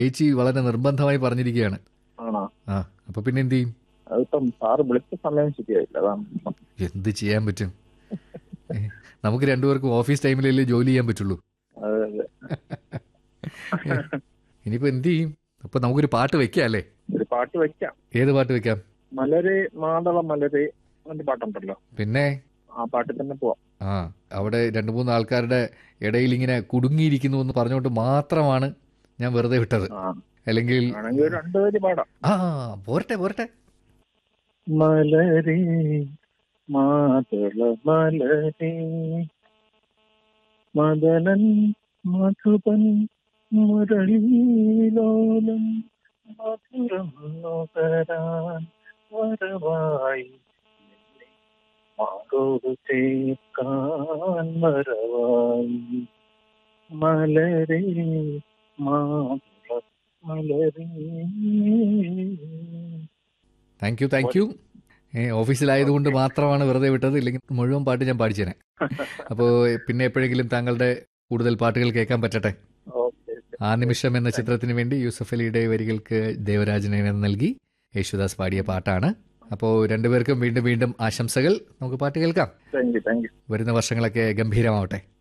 ചേച്ചി വളരെ നിർബന്ധമായി പറഞ്ഞിരിക്കുകയാണ് ആണോ ആ അപ്പൊ പിന്നെ എന്ത് ചെയ്യും അതിപ്പം സാറ് വിളിച്ച സമയം ശരിയായില്ല അതാണ് പ്രശ്നം. എന്ത് ചെയ്യാൻ പറ്റും ഏ, നമുക്ക് രണ്ടുപേർക്കും ഓഫീസ് ടൈമിലല്ലേ ജോലി ചെയ്യാൻ പറ്റുള്ളൂ അതെ അതെ ഇനിയിപ്പോ എന്ത് ചെയ്യും അപ്പൊ നമുക്കൊരു പാട്ട് വെക്കാം അല്ലേ ഒരു പാട്ട് വെക്കാം ഏത് പാട്ട് വെക്കാം മലരെ മാതള മലരെ അങ്ങനത്തെ പാട്ടുണ്ടല്ലോ പിന്നെ ആ പാട്ടിൽ തന്നെ പോവാം ആ അവിടെ രണ്ട് മൂന്ന് ആൾക്കാരുടെ ഇടയിൽ ഇങ്ങനെ കുടുങ്ങിയിരിക്കുന്നു എന്ന് പറഞ്ഞുകൊണ്ട് മാത്രമാണ് ഞാൻ വെറുതെ വിട്ടത് ആ അല്ലെങ്കിൽ ആണെങ്കിൽ ഒരു രണ്ടുപേര് പാടാം ആ പോരട്ടെ പോരട്ടെ മലരെ മാതള മലരെ മദനൻ മധുപൻ മുരളീലോലം മധുരം നുകരാൻ വരവായി നിന്നെ മാറോട് ചേർക്കാൻ വരവായി മലരെ മാതള മലരെ താങ്ക് യു താങ്ക് യു ഏ, ഓഫീസിലായതുകൊണ്ട് മാത്രമാണ് വെറുതെ വിട്ടത് ഇല്ലെങ്കിൽ മുഴുവൻ പാട്ട് ഞാൻ പാടിച്ചേനെ അപ്പോൾ പിന്നെ എപ്പോഴെങ്കിലും താങ്കളുടെ കൂടുതൽ പാട്ടുകൾ കേൾക്കാൻ പറ്റട്ടെ ഓക്കെ ആ നിമിഷം എന്ന ചിത്രത്തിന് വേണ്ടി യൂസഫ് അലിയുടെ വരികൾക്ക് ദേവരാജനെ നൽകി യേശുദാസ് പാടിയ പാട്ടാണ് അപ്പോൾ രണ്ടുപേർക്കും വീണ്ടും വീണ്ടും ആശംസകൾ നമുക്ക് പാട്ട് കേൾക്കാം താങ്ക് യു താങ്ക് യു വരുന്ന വർഷങ്ങളൊക്കെ ഗംഭീരമാവട്ടെ